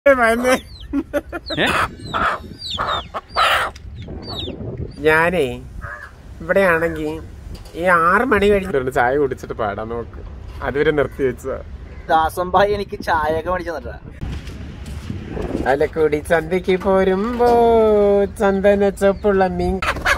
വന്ന് ഏ? ഞാനേ ഇവിടെയാണെങ്കിൽ ഈ ആറ് മണി കഴിഞ്ഞിട്ടുണ്ട് ചായ കുടിച്ചിട്ട് പാടാൻ നോക്ക് അതുവരെ നിർത്തി വെച്ചതാ ദാസംഭായി എനിക്ക് ചായയൊക്കെ മേടിച്ചു തന്നിട്ടാ അല്ല കൂടി ചന്തയ്ക്ക് പോരുമ്പോ ചന്ദന ചൊപ്പുള്ള മീൻ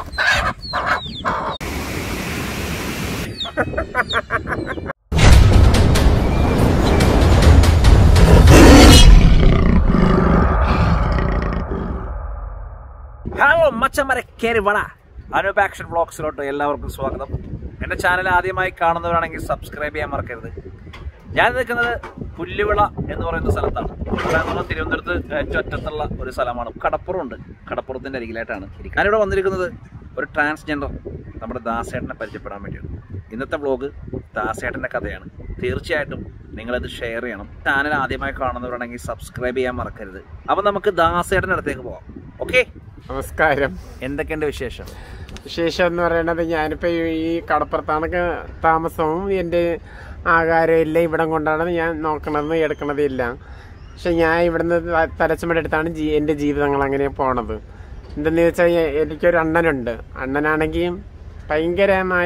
ഹലോ മച്ചന്മാരെ കയറി വട അനൂപ് ആക്ഷൻ വ്ളോഗ്സിലോട്ട് എല്ലാവർക്കും സ്വാഗതം എൻ്റെ ചാനൽ ആദ്യമായി കാണുന്നവരാണെങ്കിൽ സബ്സ്ക്രൈബ് ചെയ്യാൻ മറക്കരുത് ഞാൻ നിൽക്കുന്നത് പുല്ലുവിള എന്ന് പറയുന്ന സ്ഥലത്താണ് പുല്ലുവിള എന്ന് പറഞ്ഞാൽ തിരുവനന്തപുരത്ത് ഏറ്റവും അറ്റത്തുള്ള ഒരു സ്ഥലമാണ് കടപ്പുറമുണ്ട് കടപ്പുറത്തിൻ്റെ അരികിലായിട്ടാണ് ഇരിക്കുന്നത്. ഞാനിവിടെ വന്നിരിക്കുന്നത് ഒരു ട്രാൻസ്ജെൻഡർ നമ്മുടെ ദാസേട്ടനെ പരിചയപ്പെടാൻ വേണ്ടിയാണ് ഇന്നത്തെ വ്ളോഗ് ദാസേട്ടൻ്റെ കഥയാണ് തീർച്ചയായിട്ടും നിങ്ങളത് ഷെയർ ചെയ്യണം ചാനൽ ആദ്യമായി കാണുന്നവരാണെങ്കിൽ സബ്സ്ക്രൈബ് ചെയ്യാൻ മറക്കരുത് അപ്പം നമുക്ക് ദാസേട്ടൻ്റെ അടുത്തേക്ക് പോവാം ഓക്കെ നമസ്കാരം എന്തൊക്കെയുണ്ട് വിശേഷം വിശേഷം എന്ന് പറയുന്നത് ഞാനിപ്പോ ഈ- ഈ കടപ്പുറത്താണ് ക- താമസവും എൻ്റെ ആകാരം എല്ലാം ഇവിടം കൊണ്ടാണ് ഞാൻ നോക്കണത് എടുക്കണത് എല്ലാം പക്ഷെ ഞാൻ ഇവിടുന്ന് ത- തലച്ചുമട് എടുത്താണ് ജീ എൻ്റെ ജീവിതങ്ങൾ അങ്ങനെ പോണത് എന്തെന്ന് വെച്ചാൽ എനിക്കൊരു അണ്ണനുണ്ട് അണ്ണനാണെങ്കിൽ ഭയങ്കരമായ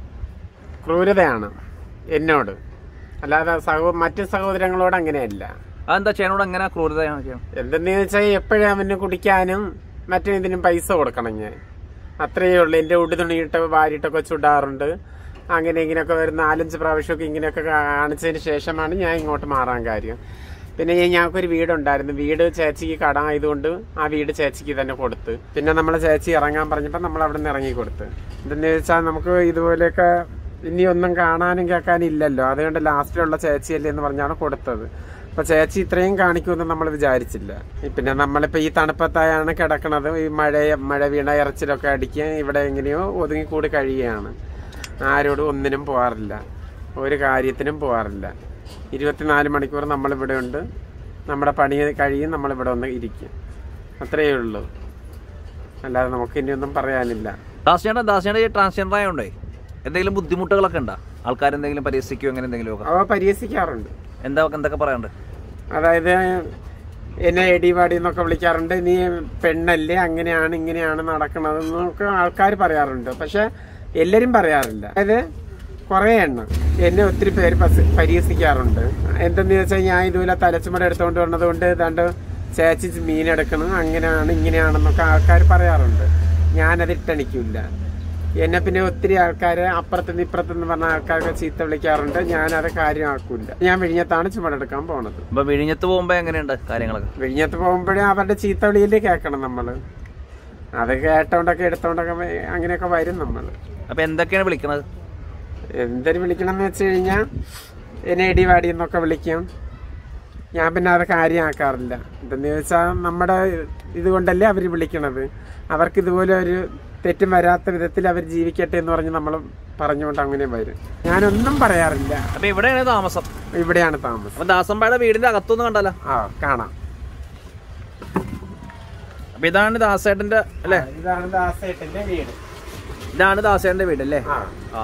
ക്രൂരതയാണ് എന്നോട് അല്ലാതെ സഹോ മറ്റു സഹോദരങ്ങളോട് അങ്ങനെയല്ല അതെന്താ ചേനോട് എങ്ങനെ ക്രൂരതയാണ് ചെയ്യണം എന്തെന്ന് വെച്ചാൽ എപ്പോഴും അവന് കുടിക്കാനും മറ്റും ഇതിനും പൈസ കൊടുക്കണം ഞാൻ അത്രയേ ഉള്ളൂ എൻ്റെ ഉടുതുണിയിട്ട് വാരിയിട്ടൊക്കെ ചുടാറുണ്ട് അങ്ങനെ ഇങ്ങനെയൊക്കെ വരുന്ന നാലഞ്ച് പ്രാവശ്യമൊക്കെ ഇങ്ങനെയൊക്കെ കാണിച്ചതിന് ശേഷമാണ് ഞാൻ ഇങ്ങോട്ട് മാറാൻ കാര്യം പിന്നെ ഞാൻ- ഞങ്ങൾക്കൊരു വീടുണ്ടായിരുന്നു വീട് ചേച്ചിക്ക് കട ആയതുകൊണ്ട് ആ വീട് ചേച്ചിക്ക് തന്നെ കൊടുത്ത് പിന്നെ നമ്മളെ ചേച്ചി ഇറങ്ങാൻ പറഞ്ഞപ്പോൾ നമ്മൾ അവിടെ നിന്ന് ഇറങ്ങി കൊടുത്ത് എന്തെന്ന് വെച്ചാൽ നമുക്ക് ഇതുപോലെയൊക്കെ ഇനി ഒന്നും കാണാനും കേൾക്കാനും ഇല്ലല്ലോ അതുകൊണ്ട് ലാസ്റ്റിലുള്ള ചേച്ചിയല്ലേ എന്ന് പറഞ്ഞാണ് കൊടുത്തത് അപ്പൊ ചേച്ചി ഇത്രയും കാണിക്കുമെന്ന് നമ്മൾ വിചാരിച്ചില്ല ഈ പിന്നെ നമ്മളിപ്പോ ഈ തണുപ്പത്തായാണ് കിടക്കണത് ഈ മഴ മഴ വീണ ഇറച്ചിലൊക്കെ അടിക്കുക ഇവിടെ എങ്ങനെയോ ഒതുങ്ങിക്കൂടി കഴിയുകയാണ് ആരോടും ഒന്നിനും പോകാറില്ല ഒരു കാര്യത്തിനും പോകാറില്ല ഇരുപത്തിനാല് മണിക്കൂർ നമ്മളിവിടെ ഉണ്ട് നമ്മുടെ പണി കഴിയും നമ്മളിവിടെ ഒന്ന് ഇരിക്കും അത്രയേ ഉള്ളൂ അല്ലാതെ നമുക്ക് ഇനിയൊന്നും പറയാനില്ല ദാസേണ്ട ദാസേണ്ട ഈ ട്രാൻസ്ജെൻഡർ ആയതുകൊണ്ടേ എന്തെങ്കിലും ബുദ്ധിമുട്ടുകളൊക്കെ ഉണ്ടോ ആൾക്കാർ എന്തെങ്കിലും പരിഹസിക്കുകയോ അങ്ങനെ എന്തെങ്കിലും ഒക്കെ അവ പരിഹസിക്കാറുണ്ട് എന്താ എന്തൊക്കെ പറയാണ്ട് അതായത് എന്നെ എടിപാടി എന്നൊക്കെ വിളിക്കാറുണ്ട് നീ പെണ്ണല്ലേ അങ്ങനെയാണ് ഇങ്ങനെയാണ് നടക്കണത് എന്നൊക്കെ ആൾക്കാർ പറയാറുണ്ട് പക്ഷെ എല്ലാരും പറയാറില്ല അതായത് കുറേ എണ്ണം എന്നെ ഒത്തിരി പേര് പസ്- പരിഹസിക്കാറുണ്ട് എന്തെന്ന് വെച്ചാൽ ഞാൻ ഇതുപോലെ തലച്ചുമട എടുത്തുകൊണ്ട് വന്നത് കൊണ്ട് ഏതാണ്ട് ചേച്ചി മീനെടുക്കണം അങ്ങനെയാണ് ഇങ്ങനെയാണെന്നൊക്കെ ആൾക്കാർ പറയാറുണ്ട് ഞാനത് ഇട്ടണിക്കില്ല എന്നെ പിന്നെ ഒത്തിരി ആൾക്കാർ അപ്പുറത്തുനിന്ന് ഇപ്പുറത്തുനിന്ന് പറഞ്ഞ ആൾക്കാരൊക്കെ ചീത്ത വിളിക്കാറുണ്ട് ഞാനത് കാര്യമാക്കൂല ഞാൻ വിഴിഞ്ഞത്താണ് ചുമടെടുക്കാൻ പോണത് അപ്പൊ വിഴിഞ്ഞത്ത് പോകുമ്പോ എങ്ങനെയുണ്ട് കാര്യങ്ങളൊക്കെ വിഴിഞ്ഞത്ത് പോകുമ്പോഴേ അവരുടെ ചീത്ത വിളിയിൽ കേൾക്കണം നമ്മള് അത് കേട്ടോണ്ടൊക്കെ എടുത്തോണ്ടൊക്കെ വ- അങ്ങനെയൊക്കെ വരും നമ്മള് അപ്പൊ എന്തൊക്കെയാണ് വിളിക്കണത് എന്തൊരു വിളിക്കണം എന്ന് വെച്ച് കഴിഞ്ഞാൽ എന്നെ ഇടിവാടി എന്നൊക്കെ വിളിക്കും ഞാൻ പിന്നെ അത് കാര്യമാക്കാറില്ല എന്തെന്ന് ചോദിച്ചാൽ നമ്മുടെ ഇതുകൊണ്ടല്ലേ അവർ വിളിക്കണത് അവർക്ക് ഇതുപോലെ ഒരു തെറ്റും വരാത്ത വിധത്തിൽ അവർ ജീവിക്കട്ടെ എന്ന് പറഞ്ഞ് നമ്മൾ പറഞ്ഞുകൊണ്ട് അങ്ങനെ വരും ഞാനൊന്നും പറയാറില്ല അപ്പൊ ഇവിടെയാണ് താമസം ഇവിടെയാണ് താമസം അപ്പൊ ദാസമ്പായുടെ വീടിന്റെ അകത്തൊന്നും കണ്ടല്ലോ ആ കാണാം അപ്പൊ ഇതാണ് ദാസേട്ടന്റെ അല്ലേ ഇതാണ് ദാസേട്ടന്റെ വീട് ഇതാണ് ദാസേട്ടന്റെ വീട് അല്ലേ ആ ആ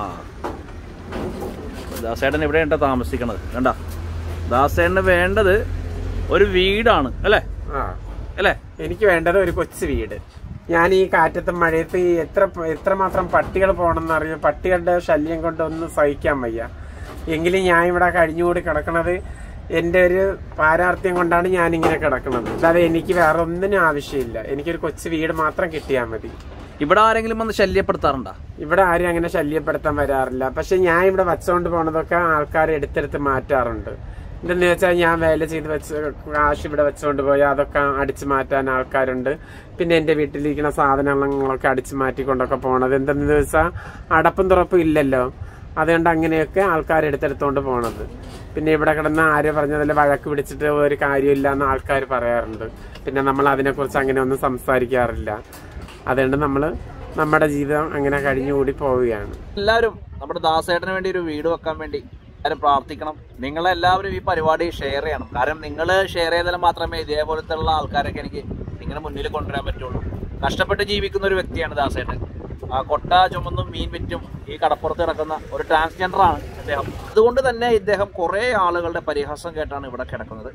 ദാസേട്ടൻ ഇവിടെ ഉണ്ടോ താമസിക്കണത് കണ്ട ദാസേട്ടന് വേണ്ടത് ഒരു വീടാണ് അല്ലേ ആ അല്ലേ എനിക്ക് വേണ്ടത് ഒരു കൊച്ചു വീട് ഞാൻ ഈ കാറ്റത്തും മഴയത്ത് ഈ എത്ര എത്രമാത്രം പട്ടികൾ പോകണമെന്ന് അറിയാം പട്ടികളുടെ ശല്യം കൊണ്ട് ഒന്നും സഹിക്കാൻ വയ്യ എങ്കിലും ഞാൻ ഇവിടെ കഴിഞ്ഞുകൂടി കിടക്കണത് എൻ്റെ ഒരു പാരാർത്ഥ്യം കൊണ്ടാണ് ഞാൻ ഇങ്ങനെ കിടക്കുന്നത് അല്ലാതെ എനിക്ക് വേറെ ഒന്നിനും ആവശ്യമില്ല എനിക്കൊരു കൊച്ചു വീട് മാത്രം കിട്ടിയാൽ മതി ഇവിടെ ആരെങ്കിലും വന്ന് ശല്യപ്പെടുത്താറുണ്ടോ ഇവിടെ ആരും അങ്ങനെ ശല്യപ്പെടുത്താൻ വരാറില്ല പക്ഷെ ഞാൻ ഇവിടെ വച്ചുകൊണ്ട് പോണതൊക്കെ ആൾക്കാർ എടുത്തെടുത്ത് മാറ്റാറുണ്ട് എന്തെന്ന് വെച്ചാൽ ഞാൻ വേല ചെയ്ത് വെച്ച് കാശ് ഇവിടെ വെച്ചുകൊണ്ട് പോയി അതൊക്കെ അടിച്ചു മാറ്റാൻ ആൾക്കാരുണ്ട് പിന്നെ എൻ്റെ വീട്ടിലിരിക്കുന്ന സാധനങ്ങളൊക്കെ അടിച്ചു മാറ്റിക്കൊണ്ടൊക്കെ പോണത് എന്തെന്ന് വെച്ചാൽ അടപ്പും തുറപ്പും ഇല്ലല്ലോ അതുകൊണ്ട് അങ്ങനെയൊക്കെ ആൾക്കാർ എടുത്തെടുത്തോണ്ട് പോണത് പിന്നെ ഇവിടെ കിടന്ന് ആര് പറഞ്ഞതിൽ വഴക്ക് പിടിച്ചിട്ട് ഒരു കാര്യമില്ല എന്ന് ആൾക്കാർ പറയാറുണ്ട് പിന്നെ നമ്മൾ അതിനെക്കുറിച്ച് അങ്ങനെ ഒന്നും സംസാരിക്കാറില്ല അതുകൊണ്ട് നമ്മൾ നമ്മുടെ ജീവിതം അങ്ങനെ കഴിഞ്ഞുകൂടി പോവുകയാണ് എല്ലാവരും നമ്മുടെ ദാസേട്ടന് വേണ്ടി ഒരു വീട് വെക്കാൻ വേണ്ടി എല്ലാവരും പ്രാർത്ഥിക്കണം നിങ്ങളെല്ലാവരും ഈ പരിപാടി ഷെയർ ചെയ്യണം കാരണം നിങ്ങൾ ഷെയർ ചെയ്താൽ മാത്രമേ ഇതേപോലത്തെ ഉള്ള ആൾക്കാരൊക്കെ എനിക്ക് നിങ്ങളുടെ മുന്നിൽ കൊണ്ടുവരാൻ പറ്റുള്ളൂ കഷ്ടപ്പെട്ട് ജീവിക്കുന്ന ഒരു വ്യക്തിയാണ് ദാസേട്ടൻ ആ കൊട്ട ചുമന്നും മീൻ വിറ്റും ഈ കടപ്പുറത്ത് കിടക്കുന്ന ഒരു ട്രാൻസ്ജെൻഡർ ആണ് അദ്ദേഹം അതുകൊണ്ട് തന്നെ ഇദ്ദേഹം കുറേ ആളുകളുടെ പരിഹാസം കേട്ടാണ് ഇവിടെ കിടക്കുന്നത്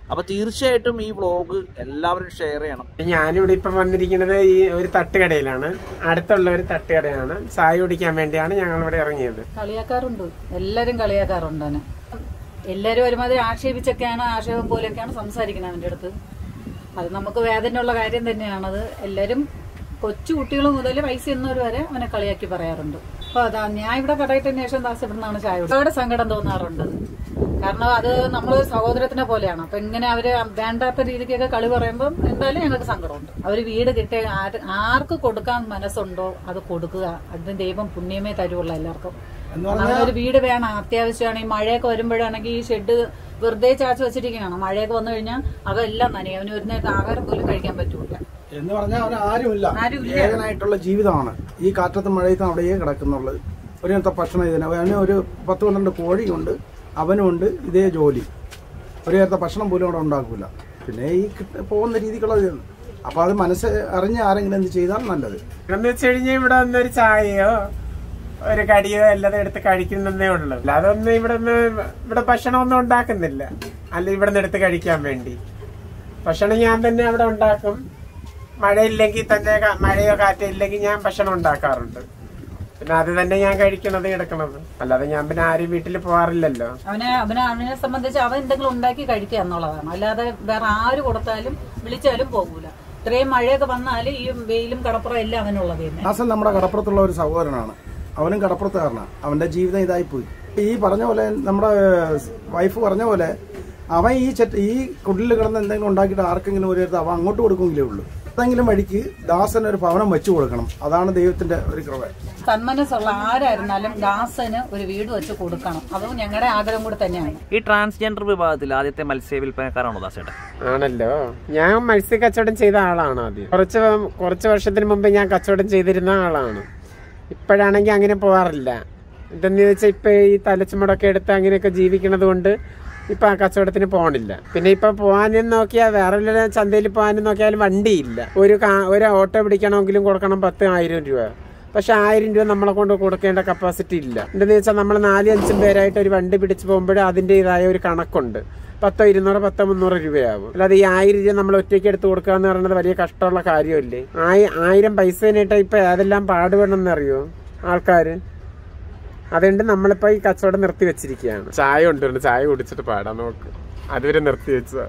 അപ്പോൾ തീർച്ചയായിട്ടും ഈ വ്ളോഗ് എല്ലാവരും ഷെയർ ചെയ്യണം ഞാനിവിടെ ഇപ്പം വന്നിരിക്കുന്നത് ഈ ഒരു തട്ടുകടയിലാണ് അടുത്തുള്ള ഒരു തട്ടുകടയാണ് ചായ കുടിക്കാൻ വേണ്ടിയാണ് ഞങ്ങൾ ഇവിടെ ഇറങ്ങിയത് കളിയാക്കാറുണ്ട് എല്ലാരും കളിയാക്കാറുണ്ട് അവനെ എല്ലാരും ഒരുമാതിരി ആക്ഷേപിച്ചൊക്കെയാണ് ആക്ഷേപം പോലെയൊക്കെയാണ് സംസാരിക്കുന്നത് അവന്റെ അടുത്ത് അത് നമുക്ക് വേദനയുള്ള കാര്യം തന്നെയാണത് എല്ലാരും കൊച്ചു കുട്ടികൾ മുതൽ പൈസ എന്നവർ വരെ അവനെ കളിയാക്കി പറയാറുണ്ട് അപ്പൊ അതാ ഞാൻ ഇവിടെ കടയിട്ടതിന് ശേഷം ദാസ് ഇവിടെ നിന്നാണ് ചായ കുടിച്ചത്. ഒരുപാട് സങ്കടം തോന്നാറുണ്ട് കാരണം അത് നമ്മൾ സഹോദരത്തിനെ പോലെയാണ് അപ്പൊ ഇങ്ങനെ അവര് വേണ്ടാത്ത രീതിക്കൊക്കെ കളി പറയുമ്പോൾ എന്തായാലും ഞങ്ങൾക്ക് സങ്കടമുണ്ട് അവര് വീട് കിട്ടിയ ആര് ആർക്ക് കൊടുക്കാൻ മനസ്സുണ്ടോ അത് കൊടുക്കുക അതിന് ദൈവം പുണ്യമേ തരുവുള്ള എല്ലാവർക്കും അവനൊരു വീട് വേണം അത്യാവശ്യമാണ് ഈ മഴയൊക്കെ വരുമ്പോഴാണെങ്കിൽ ഈ ഷെഡ് വെറുതെ ചാച്ചു വെച്ചിരിക്കുകയാണ് മഴയൊക്കെ വന്നു കഴിഞ്ഞാൽ അതെല്ലാം നനയും അവന് ഒരു നേരത്തെ ആഹാരം പോലും കഴിക്കാൻ പറ്റൂല എന്ന് പറഞ്ഞാൽ അവന് ആരുമില്ല ആരുമില്ല. ഏകനായിട്ടുള്ള ജീവിതമാണ് ഈ കാറ്റത്തും മഴയത്തും അവിടെയേ കിടക്കുന്നുള്ളത് ഒരു നേരത്തെ ഭക്ഷണം ഇതിന് അവന് ഒരു പത്ത് പന്ത്രണ്ട് കോഴിയുണ്ട് അവനുമുണ്ട് ഇതേ ജോലി ഒരു നേരത്തെ ഭക്ഷണം പോലും അവിടെ ഉണ്ടാക്കൂല പിന്നെ ഈ കിട്ട- പോകുന്ന രീതിക്കുള്ളത് ഇതാണ്. അപ്പൊ അത് മനസ്സ് അറിഞ്ഞ് ആരെങ്കിലും എന്ത് ചെയ്താൽ നല്ലത് എന്ന് വെച്ച് കഴിഞ്ഞാൽ ഇവിടെ വന്നൊരു ചായയോ ഒരു കടിയോ എല്ലാം എടുത്ത് കഴിക്കുന്നതേ ഉള്ളൂ അല്ലാതെ ഒന്നും ഇവിടെ നിന്ന് ഇവിടെ ഭക്ഷണം ഒന്നും ഉണ്ടാക്കുന്നില്ല അല്ല ഇവിടെ നിന്ന് എടുത്ത് കഴിക്കാൻ വേണ്ടി ഭക്ഷണം ഞാൻ തന്നെ അവിടെ ഉണ്ടാക്കും മഴയില്ലെങ്കിൽ തന്നെ ക- മഴയോ കാറ്റോ ഇല്ലെങ്കിൽ ഞാൻ ഭക്ഷണം ഉണ്ടാക്കാറുണ്ട് പിന്നെ അത് തന്നെ ഞാൻ കഴിക്കണത് കിടക്കണത് അല്ലാതെ ഞാൻ പിന്നെ ആരും വീട്ടിൽ പോവാറില്ലല്ലോ അവനെ അവനെ അവനെ സംബന്ധിച്ച് അവൻ എന്തെങ്കിലും ഉണ്ടാക്കി കഴിക്കുക എന്നുള്ളതാണ് അല്ലാതെ വേറെ ആര് കൊടുത്താലും വിളിച്ചാലും പോകൂല ഇത്രയും മഴയൊക്കെ വന്നാൽ ഈ വെയിലും കടപ്പുറം എല്ലാം അവനുള്ളത് തന്നെ ദാസൻ നമ്മുടെ കടപ്പുറത്തുള്ള ഒരു സഹോദരനാണ് അവനും കടപ്പുറത്തുകാരനാണ് അവന്റെ ജീവിതം ഇതായിപ്പോയി ഈ പറഞ്ഞ പോലെ നമ്മുടെ വൈഫ് പറഞ്ഞ പോലെ അവൻ ഈ ചെറ്റ് ഈ കുടിലിൽ കിടന്ന് എന്തെങ്കിലും ഉണ്ടാക്കിയിട്ട് ആർക്കെങ്കിലും ഒരു അവൻ അങ്ങോട്ട് കൊടുക്കുമെങ്കിലേ ഉള്ളൂ എന്തെങ്കിലും വഴിക്ക് ദാസന് ഒരു ഭവനം വെച്ചു കൊടുക്കണം അതാണ് ദൈവത്തിന്റെ ഒരു കൃപ സന്മനസ്സുള്ള ആരായിരുന്നാലും ദാസന് ഒരു വീട് വെച്ച് കൊടുക്കണം അതും ഞങ്ങളുടെ ആഗ്രഹം കൂടെ തന്നെയാണ് ഈ ട്രാൻസ്ജെൻഡർ വിഭാഗത്തിൽ ആദ്യത്തെ മത്സ്യ വിൽപ്പനക്കാരാണോ ദാസേട്ടൻ ആണല്ലോ ഞാൻ മത്സ്യ കച്ചവടം ചെയ്ത ആളാണ് ആദ്യം കുറച്ച് വ- കുറച്ച് വർഷത്തിന് മുമ്പ് ഞാൻ കച്ചവടം ചെയ്തിരുന്ന ആളാണ് ഇപ്പോഴാണെങ്കിൽ അങ്ങനെ പോകാറില്ല ഇതെന്ന് വെച്ചാൽ ഇപ്പൊ ഈ തലച്ചുമടൊക്കെ എടുത്ത് അങ്ങനെയൊക്കെ ജീവിക്കണത് കൊണ്ട് ഇപ്പൊ ആ കച്ചവടത്തിന് പോകണില്ല പിന്നെ ഇപ്പൊ പോകാനും നോക്കിയാൽ വേറെ വല്ല ചന്തയിൽ പോകാനും നോക്കിയാലും വണ്ടിയില്ല ഒരു കാ- ഒരു ഓട്ടോ പിടിക്കണമെങ്കിലും കൊടുക്കണം പത്ത് ആയിരം രൂപ പക്ഷെ ആയിരം രൂപ നമ്മളെ കൊണ്ട് കൊടുക്കേണ്ട കപ്പാസിറ്റി ഇല്ല എന്തെന്ന് വെച്ചാൽ നമ്മൾ നാലും അഞ്ചും പേരായിട്ട് ഒരു വണ്ടി പിടിച്ച് പോകുമ്പോൾ അതിൻ്റെതായ ഒരു കണക്കുണ്ട് പത്തോ ഇരുന്നൂറ് പത്തോ മുന്നൂറ് രൂപയാവും അല്ലാതെ ഈ ആയിരം രൂപ നമ്മൾ ഒറ്റയ്ക്ക് എടുത്ത് കൊടുക്കുക എന്ന് പറയുന്നത് വലിയ കഷ്ടമുള്ള കാര്യമല്ലേ ആയി ആയിരം പൈസേനായിട്ട് ഇപ്പൊ ഏതെല്ലാം പാടുപെടണമെന്ന് അറിയോ ആൾക്കാര് അതുകൊണ്ട് നമ്മളിപ്പോ ഈ കച്ചവടം നിർത്തി വെച്ചിരിക്കുകയാണ് ചായ കൊണ്ടുവരണം ചായ കുടിച്ചിട്ട് പാടാൻ നോക്ക് അതുവരെ നിർത്തി വെച്ചതാ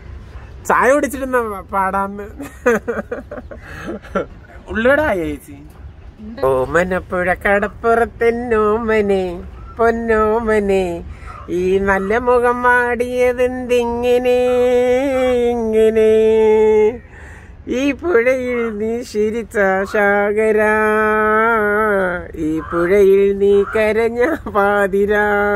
ചായ കുടിച്ചിട്ട് പാടാന്ന് ഉള്ളൂടായ ചേച്ചി ഓമനപ്പുഴ കടപ്പുറത്തെന്നോമനെ പൊന്നോമനെ ഈ നല്ല മുഖം മാടിയതെന്തിങ്ങനെ ഇങ്ങനെ ഈ പുഴയിൽ നീ ശിരിച്ച ശാകര ഈ പുഴയിൽ നീ കരഞ്ഞ പാതിര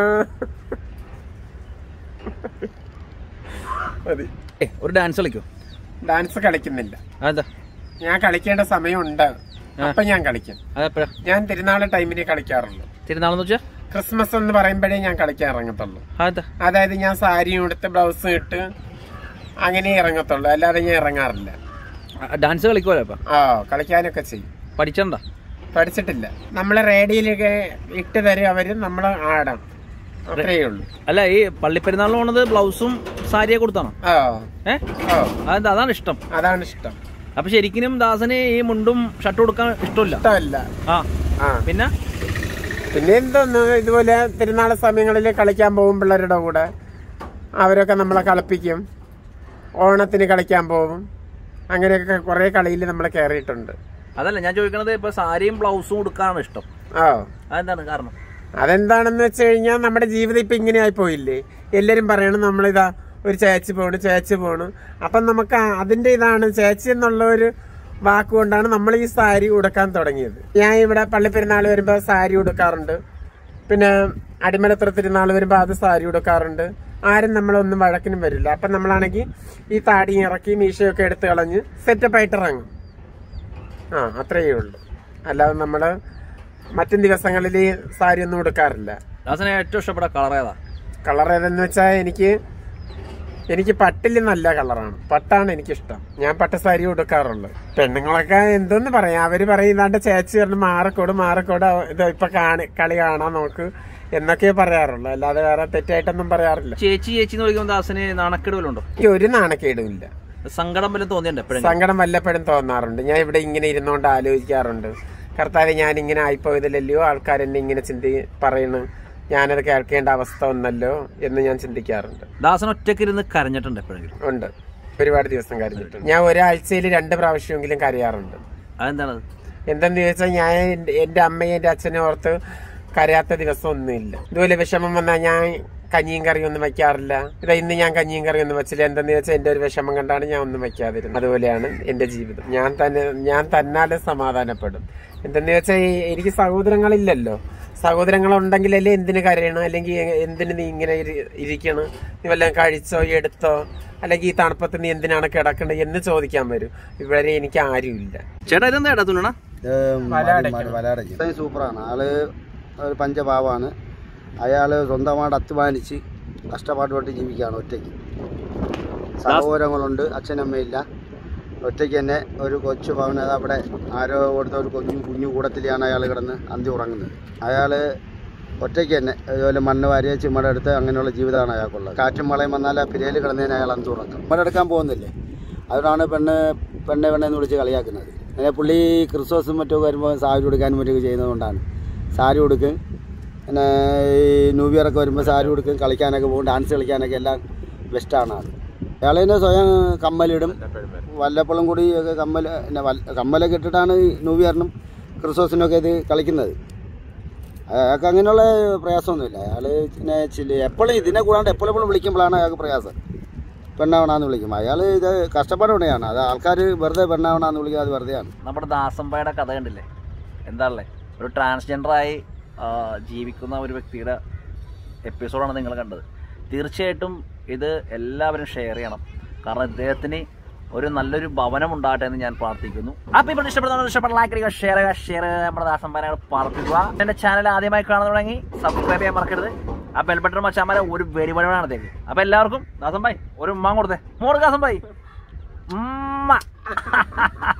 മതി ഏ ഒരു ഡാൻസ് കളിക്കോ ഡാൻസ് കളിക്കുന്നില്ല അതെന്താ ഞാൻ കളിക്കേണ്ട സമയമുണ്ട് അപ്പൊ ഞാൻ കളിക്കും അതെപ്പോഴാ ഞാൻ തിരുനാള് ടൈമിന് കളിക്കാറുള്ളൂ തിരുനാളെന്ന് വെച്ചാ ക്രിസ്മസ് എന്ന് പറയുമ്പോഴേ ഞാൻ കളിക്കാൻ ഇറങ്ങത്തുള്ളൂ അതെന്താ അതായത് ഞാൻ സാരിയും ഉടുത്ത് ബ്ലൗസും ഇട്ട് അങ്ങനെ ഇറങ്ങത്തുള്ളൂ അല്ലാതെ ഞാൻ ഇറങ്ങാറില്ല ഡാൻസ് കളിക്കുമല്ലോ അപ്പൊ ആ കളിക്കാനൊക്കെ ചെയ്യും പഠിച്ചണ്ട പഠിച്ചിട്ടില്ല നമ്മള് റേഡിയോയിലൊക്കെ ഇട്ട് തരും അവര് നമ്മൾ ആടാം അത്രയേ ഉള്ളൂ അല്ല ഈ പള്ളിപ്പെരുന്നാളിന് പോണത് ബ്ലൗസും സാരിയെ കൊടുത്താണോ ആ ഏ ഓ അതെന്താ അതാണ് ഇഷ്ടം അതാണ് ഇഷ്ടം അപ്പൊ ശരിക്കും ദാസന് ഈ മുണ്ടും ഷർട്ട് കൊടുക്കാൻ ഇഷ്ടമില്ല ഇഷ്ടമല്ല ആ ആ പിന്നെ പിന്നെ എന്തോന്ന് ഇതുപോലെ തിരുനാൾ സമയങ്ങളിൽ കളിക്കാൻ പോകും പിള്ളേരുടെ കൂടെ അവരൊക്കെ നമ്മളെ കളിപ്പിക്കും ഓണത്തിന് കളിക്കാൻ പോകും അങ്ങനെയൊക്കെ കുറേ കളിയിൽ നമ്മൾ കയറിയിട്ടുണ്ട് അതല്ല ഞാൻ ചോദിക്കണത് ഇപ്പൊ സാരിയും ബ്ലൗസും കൊടുക്കാനാണ് ഇഷ്ടം ആ അതെന്താണ് കാരണം അതെന്താണെന്ന് വെച്ച് കഴിഞ്ഞാൽ നമ്മുടെ ജീവിതം ഇപ്പം ഇങ്ങനെ ആയി പോയില്ലേ എല്ലാവരും പറയണം നമ്മളിതാ ഒരു ചേച്ചി പോണു ചേച്ചി പോണു അപ്പം നമുക്ക് ആ- അതിന്റെ ഇതാണ് ചേച്ചി എന്നുള്ള ഒരു വാക്കുകൊണ്ടാണ് നമ്മൾ ഈ സാരി ഉടുക്കാൻ തുടങ്ങിയത് ഞാൻ ഇവിടെ പള്ളിപ്പെരുന്നാൾ വരുമ്പോൾ സാരി ഉടുക്കാറുണ്ട് പിന്നെ അടിമലത്ര തിരുനാൾ വരുമ്പോൾ അത് സാരി ഉടുക്കാറുണ്ട് ആരും നമ്മളൊന്നും വഴക്കിനും വരില്ല അപ്പം നമ്മളാണെങ്കിൽ ഈ താടി ഇറക്കി മീശയൊക്കെ എടുത്ത് കളഞ്ഞ് സെറ്റപ്പായിട്ട് ഇറങ്ങും ആ അത്രയേ ഉള്ളൂ അല്ലാതെ നമ്മൾ മറ്റും ദിവസങ്ങളിൽ സാരി ഒന്നും ഉടുക്കാറില്ല ദാസന് ഏറ്റവും ഇഷ്ടപ്പെട്ട കളർ ഏതാ കളർ ഏതെന്ന് വെച്ചാൽ എനിക്ക് എനിക്ക് പട്ടിൽ നല്ല കളറാണ് പട്ടാണ് എനിക്കിഷ്ടം ഞാൻ പട്ട് സാരി ഉടുക്കാറുള്ളു പെണ്ണുങ്ങളൊക്കെ എന്തെന്ന് പറയാം അവര് പറയുന്നാണ്ട് ചേച്ചി പറഞ്ഞു മാറക്കോട് മാറക്കോട് ഇത് ഇപ്പൊ കാണി കളി കാണാൻ നോക്ക് എന്നൊക്കെ പറയാറുള്ളൂ അല്ലാതെ വേറെ തെറ്റായിട്ടൊന്നും പറയാറില്ല ചേച്ചി ചേച്ചി എന്ന് വിളിക്കുമ്പോൾ ദാസന് നാണക്കേട് വല്ലതും ഉണ്ടോ എനിക്ക് ഒരു നാണക്കേടുമില്ല സങ്കടം വല്ലതും തോന്നിയുണ്ട് എപ്പോഴും സങ്കടം വല്ലപ്പോഴും തോന്നാറുണ്ട് ഞാൻ ഇവിടെ ഇങ്ങനെ ഇരുന്നുകൊണ്ട് ആലോചിക്കാറുണ്ട് കർത്താവ് ഞാൻ ഇങ്ങനെ ആയിപ്പോയതിലല്ലയോ ആൾക്കാർ എന്നെ ഇങ്ങനെ ചിന്തി പറയണു ഞാനത് കേൾക്കേണ്ട അവസ്ഥ ഒന്നല്ലോ എന്ന് ഞാൻ ചിന്തിക്കാറുണ്ട് ദാസൻ ഒറ്റയ്ക്ക് ഇരുന്ന് കരഞ്ഞിട്ടുണ്ട് എപ്പോഴെങ്കിലും ഉണ്ട് ഒരുപാട് ദിവസം കരഞ്ഞിട്ടുണ്ട് ഞാൻ ഒരാഴ്ചയിൽ രണ്ട് പ്രാവശ്യമെങ്കിലും കരയാറുണ്ട് അതെന്താണത് എന്തെന്ന് ചോദിച്ചാൽ ഞാൻ എൻ്റെ- എൻ്റെ അമ്മയും എൻ്റെ അച്ഛനെ ഓർത്ത് കരയാത്ത ദിവസം ഒന്നുമില്ല ഇതുപോലെ വിഷമം വന്നാൽ ഞാൻ കഞ്ഞിയും കറിയും ഒന്നും വെക്കാറില്ല ഇതാ ഇന്ന് ഞാൻ കഞ്ഞിയും കറിയും ഒന്നും വെച്ചില്ല എന്തെന്ന് വെച്ചാൽ എൻ്റെ ഒരു വിഷമം കണ്ടാണ് ഞാൻ ഒന്നും വെക്കാതിരുന്നത് അതുപോലെയാണ് എൻ്റെ ജീവിതം ഞാൻ തന്നെ ഞാൻ തന്നാലെ സമാധാനപ്പെടും എന്തെന്ന് വെച്ചാൽ ഈ- എനിക്ക് സഹോദരങ്ങളില്ലല്ലോ സഹോദരങ്ങളുണ്ടെങ്കിലല്ലേ എന്തിന് കരയണം അല്ലെങ്കിൽ എ- എന്തിന് നീ ഇങ്ങനെ ഇരി- ഇരിക്കണം നീ വല്ലതും കഴിച്ചോ എടുത്തോ അല്ലെങ്കിൽ ഈ തണുപ്പത്ത് നീ എന്തിനാണ് കിടക്കണത് എന്ന് ചോദിക്കാൻ വരും ഇവിടെ എനിക്ക് ആരുമില്ല ചേട്ടാ ഇതെന്താ ഏട്ടാ തുണണ വലയടയ്ക്കും സൂപ്പറാണ് ആള് ഒരു പഞ്ചപാവാണ് അയാൾ സ്വന്തമായിട്ട് അധ്വാനിച്ച് കഷ്ടപ്പാടുപെട്ട് ജീവിക്കുകയാണ് ഒറ്റയ്ക്ക് സഹോദരങ്ങളുണ്ട് അച്ഛനമ്മയില്ല ഒറ്റയ്ക്ക് തന്നെ ഒരു കൊച്ചു ഭവന അവിടെ ആരോ കൊടുത്ത ഒരു കുഞ്ഞു കുഞ്ഞു കൂടത്തിലാണ് അയാൾ കിടന്ന് അന്തി ഉറങ്ങുന്നത് അയാൾ ഒറ്റയ്ക്ക് തന്നെ അതുപോലെ മണ്ണ് വാരിയ ചിമ്മട എടുത്ത് അങ്ങനെയുള്ള ജീവിതമാണ് അയാൾക്കുള്ളത് കാറ്റും മഴയും വന്നാൽ ആ പിരയിൽ കിടന്നതിന് അയാൾ അന്തി ഉറങ്ങും ചിമ്മടെടുക്കാൻ പോകുന്നില്ലേ അതുകൊണ്ടാണ് പെണ്ണ് പെണ്ണ് പെണ്ണെന്ന് വിളിച്ച് കളിയാക്കുന്നത് അങ്ങനെ പുള്ളി ക്രിസ്മസും മറ്റൊക്കെ വരുമ്പോൾ സാരി കൊടുക്കാനും മറ്റൊക്കെ ചെയ്യുന്നതുകൊണ്ടാണ് സാരി കൊടുക്കും പിന്നെ ഈ ന്യൂ ഇയർ ഒക്കെ വരുമ്പോൾ സാരി കൊടുക്കും കളിക്കാനൊക്കെ പോകും ഡാൻസ് കളിക്കാനൊക്കെ എല്ലാം ബെസ്റ്റാണ് ആൾ അയാൾ തന്നെ സ്വയം കമ്മലിടും വല്ലപ്പോഴും കൂടി ഒക്കെ കമ്മൽ പിന്നെ വല്ല- കമ്മലൊക്കെ ഇട്ടിട്ടാണ് ഈ ന്യൂ ഇയറിനും ക്രിസ്മസിനൊക്കെ ഇത് കളിക്കുന്നത് അയാൾക്ക് അങ്ങനെയുള്ള പ്രയാസമൊന്നുമില്ല അയാൾ പിന്നെ ചില എപ്പോഴും ഇതിനെ കൂടാണ്ട് എപ്പോഴെപ്പോഴും വിളിക്കുമ്പോഴാണ് അയാൾക്ക് പ്രയാസം പെണ്ണാവണമെന്ന് വിളിക്കും അയാൾ ഇത് കഷ്ടപ്പാടുകൊണ്ടാണ് അത് ആൾക്കാർ വെറുതെ പെണ്ണാവണമെന്ന് വിളിക്കുന്നത് അത് വെറുതെയാണ് നമ്മുടെ ദാസമ്പയുടെ കഥ കണ്ടില്ലേ എന്താണല്ലേ ഒരു ട്രാൻസ്ജെൻഡറായി ജീവിക്കുന്ന ഒരു വ്യക്തിയുടെ എപ്പിസോഡാണ് നിങ്ങൾ കണ്ടത് തീർച്ചയായിട്ടും ഇത് എല്ലാവരും ഷെയർ ചെയ്യണം കാരണം ഇദ്ദേഹത്തിന് ഒരു നല്ലൊരു ഭവനം ഉണ്ടാകട്ടെ എന്ന് ഞാൻ പ്രാർത്ഥിക്കുന്നു അപ്പോൾ ഇപ്പോൾ ഇഷ്ടപ്പെടുന്ന ഇഷ്ടപ്പെട്ട ലൈക്ക് ചെയ്യുക ഷെയർ ചെയ്യുക ഷെയർ ചെയ്യുക നമ്മുടെ ദാസമ്പനെ പ്രാർത്ഥിക്കുക എൻ്റെ ചാനൽ ആദ്യമായി കാണുന്നുണ്ടെങ്കിൽ സബ്സ്ക്രൈബ് ചെയ്യാൻ മറക്കരുത് ആ ബെൽബട്ടൺ മച്ചാമാരെ ഒരു വെരി വഴിവാണ് അതേക്ക് അപ്പോൾ എല്ലാവർക്കും ദാസമ്പായി ഒരു ഉമ്മാൻ കൊടുത്തേ മോറ് ദാസമ്പായി ഉമ്മ